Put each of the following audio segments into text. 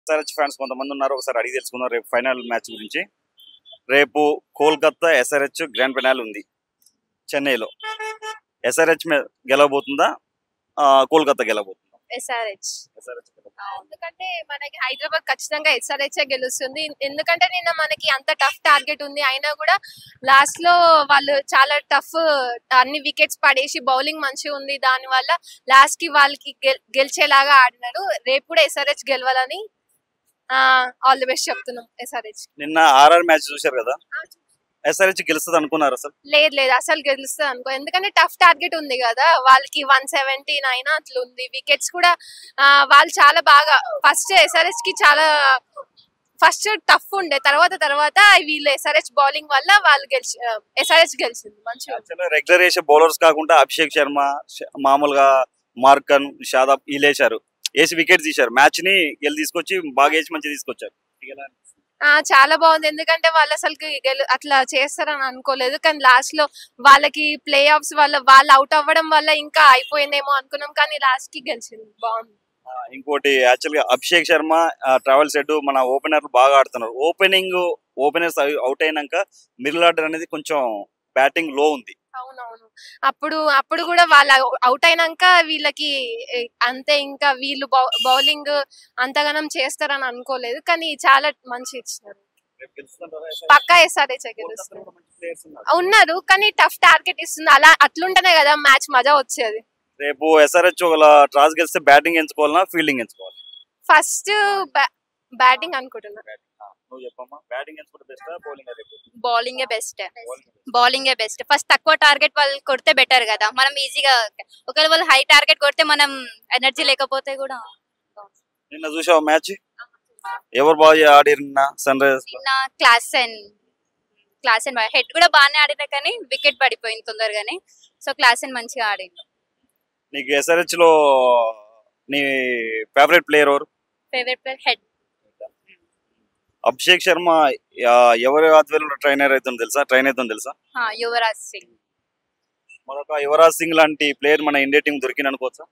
SRH fans కొంతమంది ఉన్నారు ఒకసారి అడిగి తెలుసుకుందాం రేపు ఫైనల్ మ్యాచ్ గురించి రేపు కోల్కతా ఎస్ఆర్హెచ్ గ్రాండ్ ఫైనల్ ఉంది చెన్నైలో ఎస్ఆర్హెచ్ గెలవబోతుందా ఆ, కోల్కతా గెలవబోతుందా ఎస్ఆర్హెచ్ ఎస్ఆర్హెచ్ ఎందుకంటే మనకి హైదరాబాద్ ఖచ్చితంగా ఎస్ఆర్హెచ్ గెలుస్తుంది ఎందుకంటే నిన్న మనకి అంత టఫ్ టార్గెట్ ఉంది అయినా కూడా లాస్ట్ లో వాళ్ళు చాలా టఫ్ అన్ని వికెట్స్ పడేసి బౌలింగ్ మంచిగా ఉంది దాని వల్ల లాస్ట్ కి వాళ్ళకి గెల్- గెలిచేలాగా ఆడినారు రేపు కూడా ఎస్ఆర్హెచ్ గెలవాలని ఆల్ ది బెస్ట్ చెప్తున్నాం ఎస్ఆర్హెచ్ నిన్న ఆర్ఆర్ మ్యాచ్ చూశారు కదా ఎస్ఆర్హెచ్ గెలుస్తుంది అనుకున్నారు అసలు లేదు లేదు అసలు గెలుస్తుంది అనుకో ఎందుకంటే టఫ్ టార్గెట్ ఉంది కదా వాళ్ళకి వన్ సెవెంటీ నైన్ అట్లా ఉంది వికెట్స్ కూడా ఆ, వాళ్ళు చాలా బాగా ఫస్ట్ ఎస్ఆర్హెచ్ కి చాలా ఫస్ట్ టఫ్ ఉండే తర్వాత తర్వాత వీళ్ళు ఎస్ఆర్హెచ్ బౌలింగ్ వల్ల వాళ్ళు గెలిచి ఎస్ఆర్హెచ్ గెలిచింది మంచిగా రెగ్యులర్ వేసే బౌలర్స్ కాకుండా అభిషేక్ శర్మ ష- మామూలుగా మార్కన్ షాదాబ్ వీళ్ళు వేశారు వేసి వికెట్ తీశారు మ్యాచ్ ని గెలి తీసుకొచ్చి బాగా వేసి మంచిగా తీసుకొచ్చారు ఆ చాలా బాగుంది ఎందుకంటే వాళ్ళు అసలు గెలు అట్లా చేస్తారని అనుకోలేదు కానీ లాస్ట్ లో వాళ్ళకి ప్లే ఆఫ్స్ వల్ల వాళ్ళు అవుట్ అవ్వడం వల్ల ఇంకా అయిపోయిందేమో అనుకున్నాం కానీ లాస్ట్ కి గెలిచింది బాగుంది ఆ, ఇంకోటి యాక్చువల్ గా అభిషేక్ శర్మ ట్రావెల్ సెడ్ మన ఓపెనర్ బాగా ఆడుతున్నారు ఓపెనింగ్ ఓపెనర్స్ అవుట్ అయినాక మిడిల్ ఆర్డర్ అనేది కొంచెం బ్యాటింగ్ లో ఉంది అవునవును అప్పుడు అప్పుడు కూడా వాళ్ళు అవుట్ అయినాక వీళ్ళకి ఏ, అంతే ఇంకా వీళ్ళు బౌలింగ్ అంతగానం చేస్తారని అనుకోలేదు కానీ చాలా మంచి ఇచ్చినారు పక్కా ఎస్ఆర్హెచ్ గెలుస్తారు ఉన్నారు కానీ టఫ్ టార్గెట్ ఇస్తుంది అలా అట్లుంటేనే కదా మ్యాచ్ మజా వచ్చేది రేపు ఎస్ఆర్హెచ్ ఒకవేళ టాస్ గెలిస్తే బ్యాటింగ్ ఎంచుకోవాలన్నా ఫీల్డింగ్ ఎంచుకోవాలి ఫస్ట్ బ్యాటింగ్ అనుకుంటున్నా నువ్వు చెప్పమ్మా బ్యాటింగ్ ఎంచుకుంటే బెస్ట్ బౌలింగ్ రేపు బౌలింగే బెస్ట్ బౌలింగే బెస్ట్ ఫస్ట్ తక్కువ టార్గెట్ వాళ్ళు కొడితే బెటర్ కదా మనం ఈజీగా ఒకవేళ వాళ్ళు హై టార్గెట్ కొడితే మనం ఎనర్జీ లేకపోతే కూడా నిన్న చూసావు మ్యాచ్ ఎవరు బాగా ఆడిరు నిన్న సన్ రైజర్స్ నిన్న Klaasen and Klaasen and Head కూడా బాగానే ఆడినా కానీ వికెట్ పడిపోయింది తొందరగానే సో క్లాస్ అండ్ మంచిగా ఆడింది నీకు ఎస్ఆర్హెచ్ లో నీ ఫేవరెట్ ప్లేయర్ ఎవరు favourite player Head Abhishek Sharma ఆ, ఎవరి ఆధ్వర్యంలో ట్రైనర్ అవుతుందో తెలుసా ట్రైన్ అవుతుందో తెలుసా యువరాజ్ సింగ్ మరొక యువరాజ్ సింగ్ లాంటి ప్లేయర్ మన ఇండియా టీం దొరికింది అనుకోవచ్చా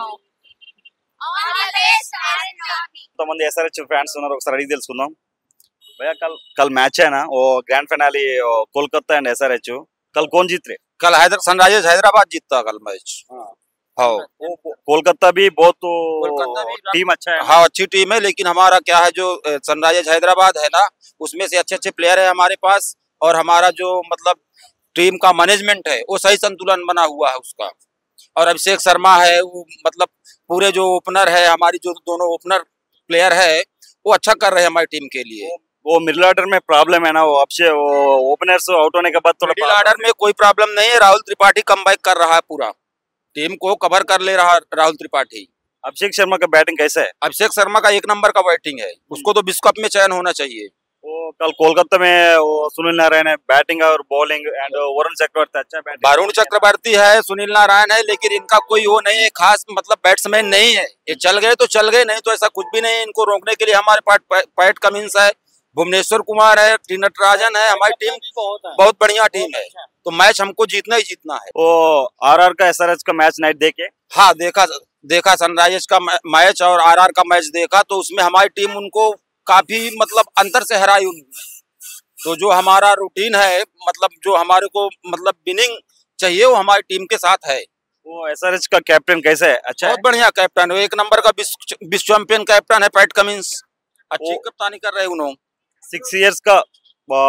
కొంతమంది ఎస్ఆర్హెచ్ ఫ్యాన్స్ ఉన్నారు ఒకసారి అడిగి తెలుసుకుందాం भैया कल कल मैच है ना वो grand finale Kolkata and SRH कल कौन जीत रहे कल हैदर सनराइजर्स हैदराबाद जीतता कल मैच हाँ वो कोलकाता भी बहुत कोलकाता भी- टीम अच्छा है हाँ अच्छी टीम है लेकिन हमारा क्या है जो सनराइजर्स हैदराबाद है ना उसमें से अच्छे अच्छे प्लेयर है हमारे पास और हमारा जो मतलब टीम का मैनेजमेंट है वो सही संतुलन बना हुआ है उसका और अभिषेक शर्मा है वो मतलब पूरे जो ओपनर है हमारी जो दोनों ओपनर प्लेयर है वो अच्छा कर रहे हैं हमारी टीम के लिए वो मिडिल ऑर्डर में प्रॉब्लम है ना वो अब से वो ओपनर्स आउट होने के बाद थोड़ा मिडिल ऑर्डर में कोई प्रॉब्लम नहीं है राहुल त्रिपाठी कम बैक कर रहा है पूरा टीम को कवर कर ले रहा है राहुल त्रिपाठी अभिषेक शर्मा का बैटिंग कैसा है अभिषेक शर्मा का एक नंबर का बैटिंग है उसको तो विश्व कप में चयन होना चाहिए वो कल कोलकाता में वो सुनील नारायण है बैटिंग और बॉलिंग एंड वरुण चक्रवर्ती अच्छा बैटिंग वरुण चक्रवर्ती है सुनील नारायण है लेकिन इनका कोई वो नहीं है खास मतलब बैट्समैन नहीं है ये चल गए तो चल गए नहीं तो ऐसा कुछ भी नहीं है इनको रोकने के लिए हमारे पास पै- पैट कमिंस है भुवनेश्वर कुमार है टी नटराजन है हमारी टीम बहुत बढ़िया टीम है तो मैच हमको जीतना ही जीतना है वो आरआर का एसआरएच का मैच नाइट देखे हाँ देखा देखा सनराइजर्स का मै- मैच और आरआर का मैच देखा तो उसमें हमारी टीम उनको काफी मतलब अंतर से हराई उन्होंने तो जो हमारा रूटीन है मतलब जो हमारे को मतलब विनिंग चाहिए वो हमारी टीम के साथ है वो एसआरएच का कैप्टन कैसा है अच्छा है बहुत बढ़िया कैप्टन है एक नंबर का विश्व विश्व चैंपियन कैप्टन है पैट कमिंस अच्छी वो- कप्तानी कर रहे हैं उन्होंने सिक्स इयर्स का आ,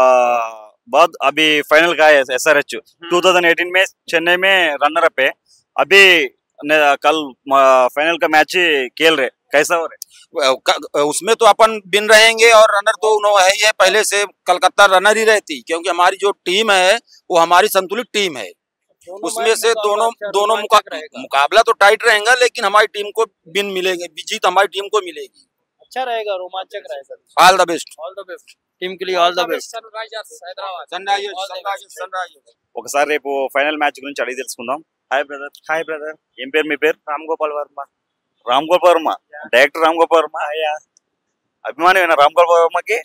बाद अभी फाइनल का है एसआरएच 2018 में चेन्नई में रनर अप है अभी न- कल फाइनल का मैच खेल रहे कैसा हो रहा क- उसमें तो अपन बिन रहेंगे और रनर तो उन्होंने है ही है पहले से कलकत्ता रनर ही रहती क्योंकि हमारी जो टीम है वो हमारी संतुलित टीम है उसमें से दोनों दोनों मुका, मुकाबला तो टाइट रहेगा लेकिन हमारी टीम को बिन मिलेंगे जीत हमारी टीम को मिलेगी अच्छा रहेगा रोमांचक रहेगा all the best all the best team के लिए all the best Sunrisers Sunrisers Sunrisers ఒకసారి రేపు ఫైనల్ మ్యాచ్ గురించి అడిగి తెలుసుకుందాం హాయ్ బ్రదర్ హాయ్ బ్రదర్ ఏం పేరు మీ పేరు రామ్ గోపాల్ వర్మ రామ్ గోపాల్ వర్మ డైరెక్టర్ రామ్ గోపాల్ వర్మ అయ్యా అభిమానమేనా రామ్ గోపాల్ వర్మకి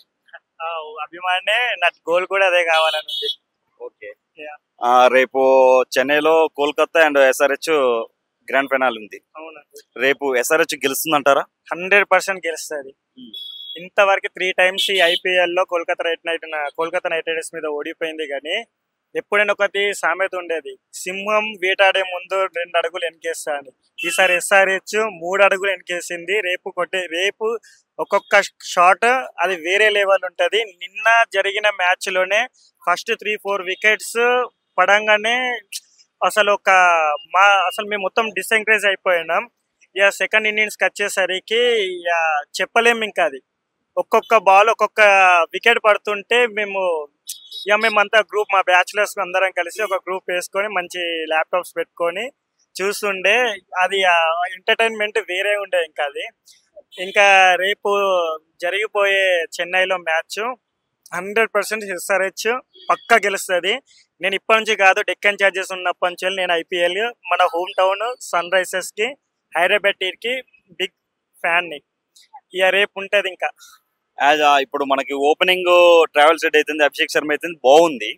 అభిమానే నాకు గోల్ కూడా అదే కావాలని ఉంది ఓకే రేపు చెన్నైలో Kolkata and SRH grand final ఉంది అవును రేపు ఎస్ఆర్హెచ్ గెలుస్తుందంటారా హండ్రెడ్ పర్సెంట్ గెలుస్తుంది Hmm. ఇంతవరకు త్రీ టైమ్స్ ఈ ఐపీఎల్ లో Kolkata Knight Knight Kolkata Knight Riders మీద ఓడిపోయింది కానీ ఎప్పుడైనా ఒకటి సామెత ఉండేది సింహం వేటాడే ముందు రెండు అడుగులు వెనకేస్తా అని ఈసారి ఎస్ఆర్హెచ్ మూడు అడుగులు వెనకేసింది రేపు కొట్టే రేపు ఒక్కొక్క షాట్ అది వేరే లెవెల్ ఉంటది నిన్న జరిగిన మ్యాచ్ లోనే ఫస్ట్ త్రీ ఫోర్ వికెట్స్ పడంగానే అసలు ఒక మా అసలు మేము మొత్తం డిసెంకరేజ్ అయిపోయినాం ఇక సెకండ్ ఇన్నింగ్స్కి వచ్చేసరికి ఇక చెప్పలేం ఇంకా అది ఒక్కొక్క బాల్ ఒక్కొక్క వికెట్ పడుతుంటే మేము ఇక మేమంతా గ్రూప్ మా బ్యాచులర్స్ అందరం కలిసి ఒక గ్రూప్ వేసుకొని మంచి ల్యాప్టాప్స్ పెట్టుకొని చూస్తుండే అది ఎంటర్టైన్మెంట్ వేరే ఉండే ఇంకా అది ఇంకా రేపు జరిగిపోయే చెన్నైలో మ్యాచ్ హండ్రెడ్ పర్సెంట్ ఎస్ఆర్హెచ్ పక్కా గెలుస్తుంది నేను ఇప్పటి నుంచి కాదు డెక్కన్ చార్జెస్ ఉన్నప్పటి నుంచి నేను ఐపీఎల్ మన హోమ్ టౌన్ సన్ రైజర్స్ కి హైదరాబాద్ టీర్ కి బిగ్ ఫ్యాన్ ని ఇక రేపు ఉంటది ఇంకా యాజ్ ఇప్పుడు మనకి ఓపెనింగ్ ట్రావెల్ సెట్ అవుతుంది అభిషేక్ శర్మ అవుతుంది బాగుంది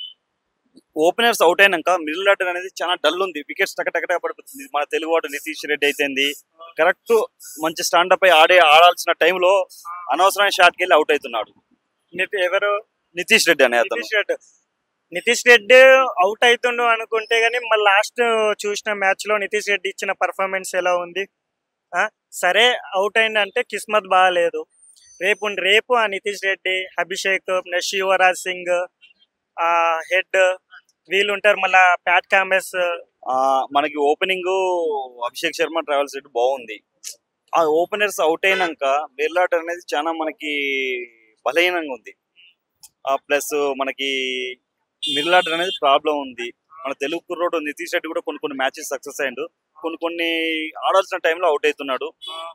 ఓపెనర్స్ అవుట్ అయినాక మిడిల్ ఆర్డర్ అనేది చాలా డల్ ఉంది వికెట్స్ టకటకట పడిపోతుంది మన తెలుగు వాడు నితీష్ రెడ్డి అయితేంది కరెక్ట్ మంచి స్టాండప్ అయి ఆడే ఆడాల్సిన టైంలో అనవసరమైన షాట్కి వెళ్ళి అవుట్ అవుతున్నాడు నితి- ఎవరు నితీష్ రెడ్డి అనే అతను నితీష్ రెడ్డి నితీష్ రెడ్డి అవుట్ అవుతుండు అనుకుంటే గానీ మళ్ళీ లాస్ట్ చూసిన మ్యాచ్ లో నితీష్ రెడ్డి ఇచ్చిన పర్ఫార్మెన్స్ ఎలా ఉంది ఆ సరే అవుట్ అయిందంటే కిస్మత్ బాగాలేదు రేపు రేపు ఆ నితీష్ రెడ్డి అభిషేక్ నెక్స్ట్ యువరాజ్ సింగ్ ఆ హెడ్ వీళ్ళు ఉంటారు మళ్ళా ప్యాట్ కామెస్ ఆ, మనకి opening Abhishek Sharma Travis Head బాగుంది ఆ ఓపెనర్స్ అవుట్ అయినాక మిడిల్ ఆర్డర్ అనేది చాలా మనకి బలహీనంగా ఉంది ఆ ప్లస్ మనకి మిడిల్ ఆర్డర్ అనేది ప్రాబ్లం ఉంది మన తెలుగు కుర్రోడు నితీష్ రెడ్డి కూడా కొన్ని కొన్ని మ్యాచెస్ సక్సెస్ అయ్యిండు కొన్ని కొన్ని ఆడాల్సిన టైంలో అవుట్ అవుతున్నాడు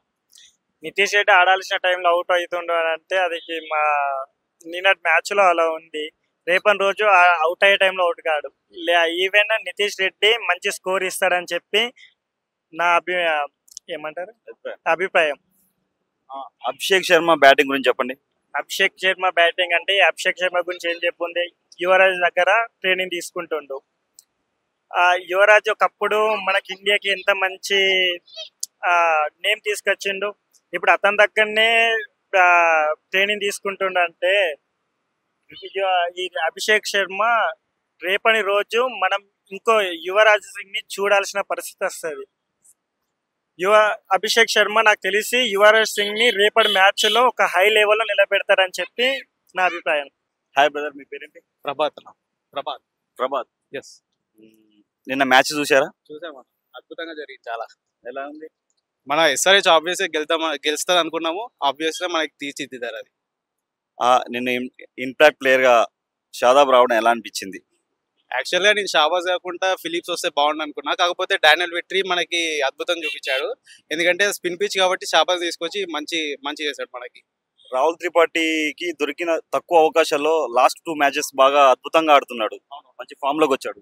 నితీష్ రెడ్డి ఆడాల్సిన టైంలో అవుట్ అవుతుండు అని అంటే అది మా నిన్నటి మ్యాచ్ లో అలా ఉంది రేపటి రోజు అవుట్ అయ్యే టైంలో అవుట్ కాడు ఈవెన్ నితీష్ రెడ్డి మంచి స్కోర్ ఇస్తాడని చెప్పి నా అభి ఏమంటారు అభిప్రాయం ఆ, అభిషేక్ శర్మ బ్యాటింగ్ గురించి చెప్పండి అభిషేక్ శర్మ బ్యాటింగ్ అంటే అభిషేక్ శర్మ గురించి ఏం చెప్పుంది యువరాజ్ దగ్గర ట్రైనింగ్ తీసుకుంటుండు ఆ యువరాజ్ ఒకప్పుడు మనకి ఇండియాకి ఎంత మంచి నేమ్ తీసుకొచ్చిండు ఇప్పుడు అతని దగ్గరనే ట్రైనింగ్ తీసుకుంటుండు అంటే ఇక ఈ అభిషేక్ శర్మ రేపటి రోజు మనం ఇంకో యువరాజ్ సింగ్ ని చూడాల్సిన పరిస్థితి వస్తుంది యువ అభిషేక్ శర్మ నాకు తెలిసి యువరాజ్ సింగ్ ని రేపటి మ్యాచ్ లో ఒక హై లెవెల్ లో నిలబెడతారని చెప్పి నా అభిప్రాయం హాయ్ బ్రదర్ మీ పేరేంటి ప్రభాత్ అన్న. ప్రభాత్ ప్రభాత్ ఎస్ మ్మ్. నిన్న మ్యాచ్ చూసారా చూసాము అద్భుతంగా జరిగింది చాలా ఎలా ఉంది మన ఎస్ఆర్హెచ్ ఆబ్వియస్ గెలుతాం గెలుస్తుంది అనుకున్నాము ఆబ్వియస్ గా మనకి తీర్చిదిద్దారు అది ఆ, నిన్న ఇంపాక్ట్ ప్లేయర్ గా షాదాబ్ రావడం ఎలా అనిపించింది యాక్చువల్ గా నేను షాబాజ్ కాకుండా ఫిలిప్స్ వస్తే బాగుండు అనుకున్నా కాకపోతే డానియల్ విట్రీ మనకి అద్భుతం చూపించాడు ఎందుకంటే స్పిన్ పిచ్ కాబట్టి షాబాజ్ తీసుకొచ్చి మంచి మంచి చేశాడు మనకి రాహుల్ త్రిపాఠికి దొరికిన తక్కువ అవకాశాల్లో లాస్ట్ టూ మ్యాచెస్ బాగా అద్భుతంగా ఆడుతున్నాడు మంచి ఫామ్ లోకి వచ్చాడు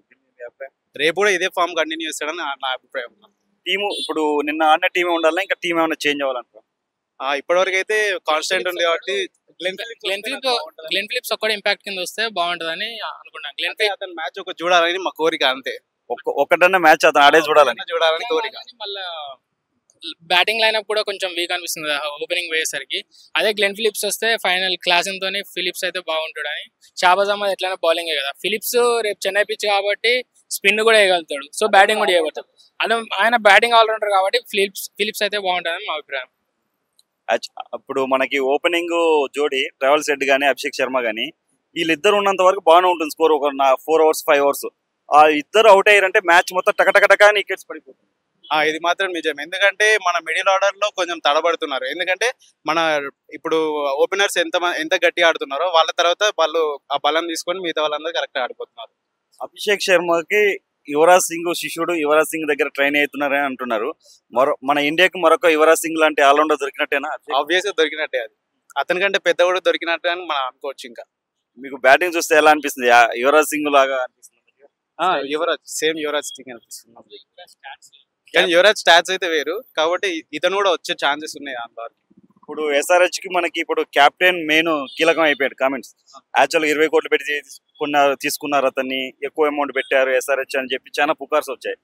రేపు కూడా ఇదే ఫామ్ కంటిన్యూ చేస్తాడని నా- నా అభిప్రాయం టీము ఇప్పుడు నిన్న ఆడిన టీమే ఉండాలా ఇంకా టీం ఏమైనా చేంజ్ అవ్వాలంటారా ఆ, ఇప్పటివరకు అయితే కాన్స్టెంట్ ఉంది కాబట్టి గ్లెన్ ఫిలిప్ గ్లెన్ ఫిలిప్స్ ఒక్కడ ఇంపాక్ట్ కింద వస్తే బాగుంటుందని అనుకున్నాను గ్లెన్ అంటే అతను మ్యాచ్ ఒక చూడాలని మా కోరిక అంతే ఒక్క ఒక్కటన్నా మ్యాచ్ అతను ఆడే చూడాలని చూడాలని కోరిక మళ్ళీ బ్యాటింగ్ లైనప్ కూడా కొంచెం వీక్ అనిపిస్తుంది ఓపెనింగ్ పోయేసరికి అదే గ్లెన్ ఫిలిప్స్ వస్తే ఫైనల్ క్లాసింగ్ తోని ఫిలిప్స్ అయితే బాగుంటాడని షాబాజ్ అహ్మద్ ఎట్లైనా బౌలింగ్ కదా ఫిలిప్స్ రేపు చెన్నై పిచ్ కాబట్టి స్పిన్ కూడా వేయగలుగుతాడు సో బ్యాటింగ్ కూడా చేయగలుగుతాడు అదే ఆయన బ్యాటింగ్ ఆల్రౌండర్ కాబట్టి ఫిలిప్స్ ఫిలిప్స్ అయితే బాగుంటుందని మా అభిప్రాయం యాక్చు- అప్పుడు మనకి ఓపెనింగ్ జోడి ట్రావెల్ సెట్ గానీ అభిషేక్ శర్మ గానీ వీళ్ళిద్దరు ఉన్నంత వరకు బాగానే ఉంటుంది స్కోర్ ఒక ఫోర్ అవర్స్ ఫైవ్ అవర్స్ ఆ ఇద్దరు అవుట్ అయ్యారంటే మ్యాచ్ మొత్తం టకటకటకా వికెట్స్ పడిపోతుంది ఆ, ఇది మాత్రం నిజం ఎందుకంటే మన మిడిల్ ఆర్డర్ లో కొంచెం తడబడుతున్నారు ఎందుకంటే మన ఇప్పుడు ఓపెనర్స్ ఎంత మ- ఎంత గట్టిగా ఆడుతున్నారో వాళ్ళ తర్వాత వాళ్ళు ఆ బలం తీసుకొని మిగతా వాళ్ళందరూ కరెక్ట్ ఆడిపోతున్నారు అభిషేక్ శర్మకి యువరాజ్ సింగ్ శిష్యుడు యువరాజ్ సింగ్ దగ్గర ట్రైన్ అవుతున్నారని అంటున్నారు మరో మన ఇండియాకి మరొక యువరాజ్ సింగ్ లాంటి ఆల్రౌండర్ దొరికినట్టేనా ఆబ్వియస్ గా దొరికినట్టే అది అతని కంటే పెద్ద కూడా దొరికినట్టే అని మనం అనుకోవచ్చు ఇంకా మీకు బ్యాటింగ్ చూస్తే ఎలా అనిపిస్తుంది ఆ యువరాజ్ సింగ్ లాగా అనిపిస్తుంది ఆ, యువరాజ్ సేమ్ యువరాజ్ థింగ్ అనిపిస్తుంది కానీ యువరాజ్ స్టాట్స్ అయితే వేరు కాబట్టి ఇతను కూడా వచ్చే ఛాన్సెస్ ఉన్నాయి దాంట్లో ఇప్పుడు ఎస్ఆర్హెచ్ కి మనకి ఇప్పుడు కెప్టెన్ మెయిన్ కీలకం అయిపోయాడు కామెంట్స్ యాక్చువల్ ఇరవై కోట్లు పెట్టి తీసుకున్నారు తీసుకున్నారు అతన్ని ఎక్కువ అమౌంట్ పెట్టారు ఎస్ఆర్హెచ్ అని చెప్పి చాలా పుకార్స్ వచ్చాయి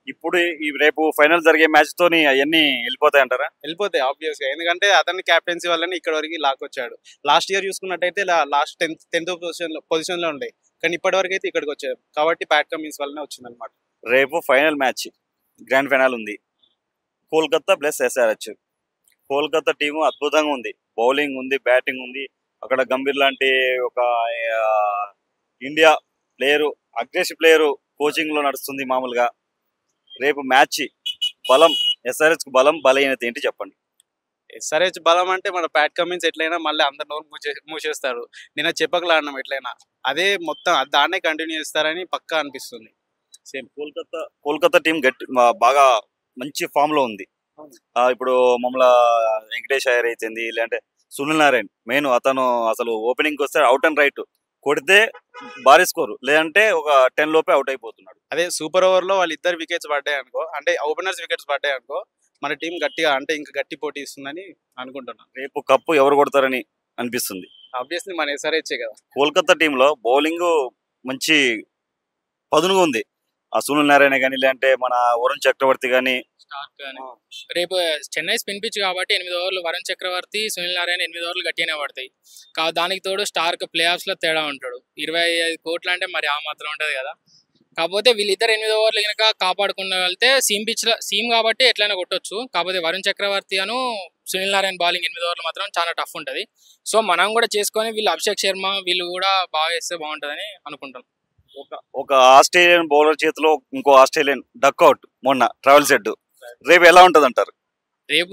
ఇప్పుడు ఈ రేపు ఫైనల్ జరిగే మ్యాచ్ తోని అవన్నీ వెళ్ళిపోతాయి అంటారా వెళ్ళిపోతాయి ఆబ్వియస్ గా ఎందుకంటే అతని క్యాప్టెన్సీ వల్లనే ఇక్కడ వరకు లాక్కొచ్చాడు లాస్ట్ ఇయర్ చూసుకున్నట్టయితే last tenth tenth position position లో ఉండే కానీ ఇప్పటి వరకు అయితే ఇక్కడికి వచ్చారు కాబట్టి ప్యాట్ కమిన్స్ వల్లనే వచ్చింది అనమాట రేపు ఫైనల్ మ్యాచ్ గ్రాండ్ ఫైనల్ ఉంది Kolkata plus SRH Kolkata team అద్భుతంగా ఉంది బౌలింగ్ ఉంది బ్యాటింగ్ ఉంది అక్కడ గంభీర్ లాంటి ఒక ఆ, India player aggressive player coaching లో నడుస్తుంది మామూలుగా రేపు మ్యాచ్ బలం ఎస్ఆర్హెచ్ కు బలం బలహీనత ఏంటి చెప్పండి ఎస్ఆర్హెచ్ బలం అంటే మన ప్యాట్ కమిన్స్ ఎట్లయినా మళ్ళీ అందరు నోరు మూసే మూసేస్తారు నిన్న చెప్పకలాడినాం ఎట్లయినా అదే మొత్తం దాన్నే కంటిన్యూ చేస్తారని పక్కా అనిపిస్తుంది సేమ్ కోల్కతా కోల్కతా టీం గట్టి మా- బాగా మంచి ఫామ్ లో ఉంది ఆ, ఇప్పుడు మమ్మల్ని వెంకటేష్ అయ్యర్ అయితేంది లేదంటే సునీల్ నారాయణ్ మెయిన్ అతను అసలు ఓపెనింగ్ వస్తే అవుట్ అండ్ రైట్ కొడితే భారీ స్కోర్ లేదంటే ఒక టెన్ లోపే అవుట్ అయిపోతున్నాడు అదే సూపర్ ఓవర్ లో వాళ్ళు ఇద్దరు వికెట్స్ పడ్డాయి అనుకో అంటే ఓపెనర్స్ వికెట్స్ పడ్డాయి అనుకో మన టీం గట్టిగా అంటే ఇంకా గట్టి పోటీ ఇస్తుందని అనుకుంటున్నాను రేపు కప్పు ఎవరు కొడతారని అనిపిస్తుంది ఆబ్వియస్లీ మన ఎస్ఆర్హెచ్ కదా కోల్కతా టీంలో బౌలింగ్ మంచి పదునుగా ఉంది ఆ సునీల్ నారాయణ కానీ లేదంటే మన వరుణ్ చక్రవర్తి కానీ స్టార్క్ కానీ రేపు చెన్నై స్పిన్ పిచ్ కాబట్టి ఎనిమిది ఓవర్లు వరుణ్ చక్రవర్తి సునీల్ నారాయణ ఎనిమిది ఓవర్లు గట్టిగానే పడతాయి కా దానికి తోడు స్టార్క్ ప్లే ఆఫ్స్ లో తేడా ఉంటాడు ఇరవై ఐదు కోట్లు అంటే మరి ఆ మాత్రం ఉంటది కదా కాకపోతే వీళ్ళిద్దరు ఎనిమిది ఓవర్లు కనుక కాపాడుకునగలితే సీమ్ పిచ్ లో సీమ్ కాబట్టి ఎట్లయినా కొట్టొచ్చు కాకపోతే వరుణ్ చక్రవర్తి అను సునీల్ నారాయణ బౌలింగ్ ఎనిమిది ఓవర్లు మాత్రం చాలా టఫ్ ఉంటది సో మనం కూడా చేసుకొని వీళ్ళు అభిషేక్ శర్మ వీళ్ళు కూడా బాగా వేస్తే బాగుంటుందని అనుకుంటాం ఒక ఒక ఆస్ట్రేలియన్ బౌలర్ చేతిలో ఇంకో ఆస్ట్రేలియన్ డక్అవుట్ మొన్న ట్రావెల్ సెడ్ రేపు ఎలా ఉంటది అంటారు రేపు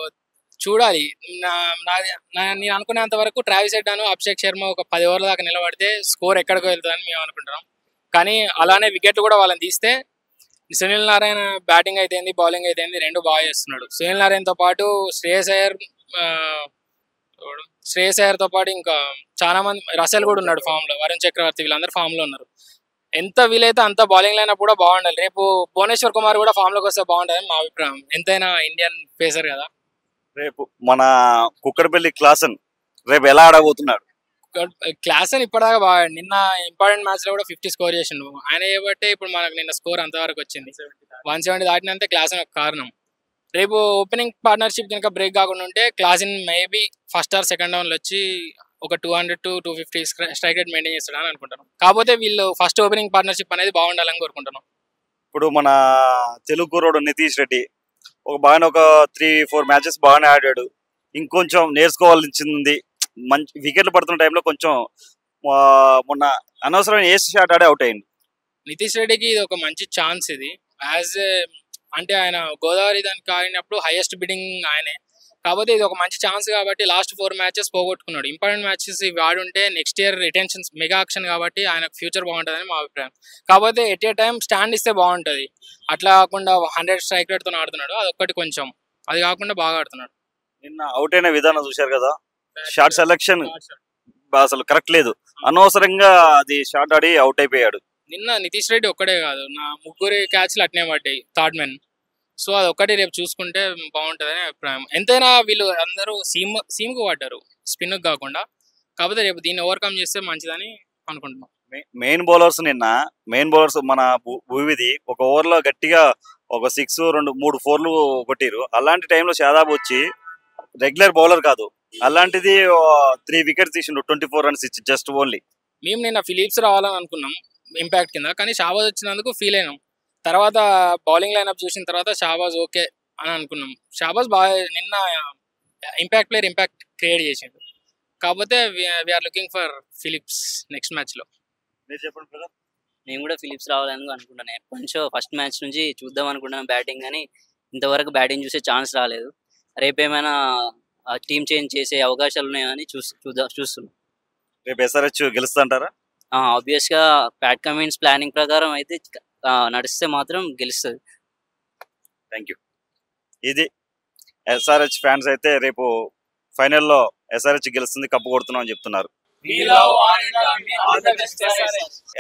చూడాలి నా నాది- నా- నేను అనుకునేంత వరకు ట్రావిస్ హెడ్ అను అభిషేక్ శర్మ ఒక పది ఓవర్ల దాకా నిలబడితే స్కోర్ ఎక్కడికి వెళ్తుందని మేము అనుకుంటున్నాం కానీ అలానే వికెట్లు కూడా వాళ్ళని తీస్తే సునీల్ నారాయణ బ్యాటింగ్ అయితేంది బౌలింగ్ అయితేంది రెండు బాగా చేస్తున్నాడు సునీల్ నారాయణతో పాటు శ్రేయస్ అయ్యర్ ఆ, ఎవడు? శ్రేయస్ అయ్యర్తో పాటు ఇంకా చాలా మంది రసెల్ కూడా ఉన్నాడు ఫామ్ లో వరుణ్ చక్రవర్తి వీళ్ళందరూ ఫామ్ లో ఉన్నారు ఎంత వీలైతే అంత బౌలింగ్ లైనప్ కూడా బాగుండాలి రేపు భువనేశ్వర్ కుమార్ కూడా ఫామ్ లోకి వస్తే బాగుంటుంది మా అభిప్రాయం ఎంతైనా ఇండియన్ పేసర్ కదా రేపు మన కుక్కడపల్లి క్లాసన్ రేపు ఎలా ఆడబోతున్నాడు క్లాస్ అని ఇప్పటిదాకా బాగా నిన్న ఇంపార్టెంట్ మ్యాచ్ లో కూడా ఫిఫ్టీ స్కోర్ చేసిండు ఆయన చేయబట్టే ఇప్పుడు మనకు నిన్న స్కోర్ అంతవరకు వచ్చింది వన్ సెవెంటీ దాటినంతే క్లాస్ ఒక కారణం రేపు ఓపెనింగ్ పార్ట్నర్షిప్ కనుక బ్రేక్ కాకుండా ఉంటే Klaasen maybe first or second డౌన్లో వచ్చి ఒక two hundred to two fifty strike rate maintain చేస్తాడని అనుకుంటాను కాకపోతే వీళ్ళు ఫస్ట్ ఓపెనింగ్ పార్ట్నర్షిప్ అనేది బాగుండాలని కోరుకుంటున్నాం ఇప్పుడు మన తెలుగు కుర్రోడు నితీష్ రెడ్డి ఒక బాగానే ఒక త్రీ ఫోర్ మ్యాచెస్ బాగానే ఆడాడు ఇంకొంచెం నేర్చుకోవాల్సింది మంచి వికెట్లు పడుతున్న టైంలో కొంచెం ఆ, మొన్న అనవసరమైన ఏస్ షాట్ ఆడే అవుట్ అయింది నితీష్ రెడ్డికి ఇది ఒక మంచి ఛాన్స్ ఇది యాజ్ అంటే ఆయన గోదావరి దానికి ఆడినప్పుడు హైయెస్ట్ బిడ్డింగ్ ఆయనే కాకపోతే ఇది ఒక మంచి ఛాన్స్ కాబట్టి లాస్ట్ ఫోర్ మ్యాచెస్ పోగొట్టుకున్నాడు ఇంపార్టెంట్ మ్యాచెస్ ఇవి ఆడుంటే next year retentions mega auction కాబట్టి ఆయన ఫ్యూచర్ బాగుంటుందని మా అభిప్రాయం కాకపోతే ఎట్ ఏ టైం స్టాండ్ ఇస్తే బాగుంటుంది అట్లా కాకుండా హండ్రెడ్ స్ట్రైక్ రేట్తో ఆడుతున్నాడు అదొక్కటి కొంచెం అది కాకుండా బాగా ఆడుతున్నాడు నిన్న అవుట్ అయిన విధానం చూశారు కదా షార్ట్ సెలెక్షన్ అసలు కరెక్ట్ లేదు అనవసరంగా అది షాట్ ఆడి అవుట్ అయిపోయాడు నిన్న నితీష్ రెడ్డి ఒక్కడే కాదు నా ముగ్గురి క్యాచ్లు అట్నే పడ్డాయి థర్డ్ మెన్ సో అది ఒక్కటి రేపు చూసుకుంటే బాగుంటుందని అభిప్రాయం ఎంతైనా వీళ్ళు అందరూ సీమ్ సీమ్కు పడ్డారు స్పిన్ కాకుండా కాకపోతే రేపు దీన్ని ఓవర్కమ్ చేస్తే మంచిదని అనుకుంటున్నాం మెయిన్ బౌలర్స్ నిన్న మెయిన్ బౌలర్స్ మన భూ- భూవిది ఒక ఓవర్ లో గట్టిగా ఒక సిక్స్ రెండు మూడు ఫోర్లు కొట్టిరు అలాంటి టైంలో షాదాబ్ వచ్చి రెగ్యులర్ బౌలర్ కాదు అలాంటిది త్రీ వికెట్స్ తీసిండు ట్వంటీ ఫోర్ రన్స్ ఇచ్చి జస్ట్ ఓన్లీ మేము నిన్న ఫిలిప్స్ రావాలని అనుకున్నాం ఇంపాక్ట్ కింద కానీ షాబాజ్ వచ్చినందుకు ఫీల్ అయినాం తర్వాత బౌలింగ్ లైనప్ చూసిన తర్వాత షాబాజ్ ఓకే అని అనుకున్నాం షాబాజ్ బాగా నిన్న ఇంపాక్ట్ ప్లేయర్ ఇంపాక్ట్ క్రియేట్ చేసిండు కాకపోతే we're looking for Phillips next మ్యాచ్లో మీరు చెప్పండి బ్రదర్ నేను కూడా ఫిలిప్స్ రావాలని అనుకుంటాను ఎప్పటి నుంచో ఫస్ట్ మ్యాచ్ నుంచి చూద్దాం అనుకుంటున్నాను బ్యాటింగ్ కానీ ఇంతవరకు బ్యాటింగ్ చూసే ఛాన్స్ రాలేదు రేపేమైనా టీం చేంజ్ చేసే అవకాశాలు ఉన్నాయని చూసి చూద్దాం చూస్తున్నాం రేపు ఎస్ఆర్హెచ్ గెలుస్తుంటారా ఆబ్వియస్గా ప్యాట్ కమిన్స్ ప్లానింగ్ ప్రకారం అయితే ఆ, నడిస్తే మాత్రం గెలుస్తుంది థ్యాంక్ యూ ఇది ఎస్ఆర్హెచ్ ఫ్యాన్స్ అయితే రేపు ఫైనల్లో ఎస్ఆర్హెచ్ గెలుస్తుంది కప్పు కొడుతున్నాం అని చెప్తున్నారు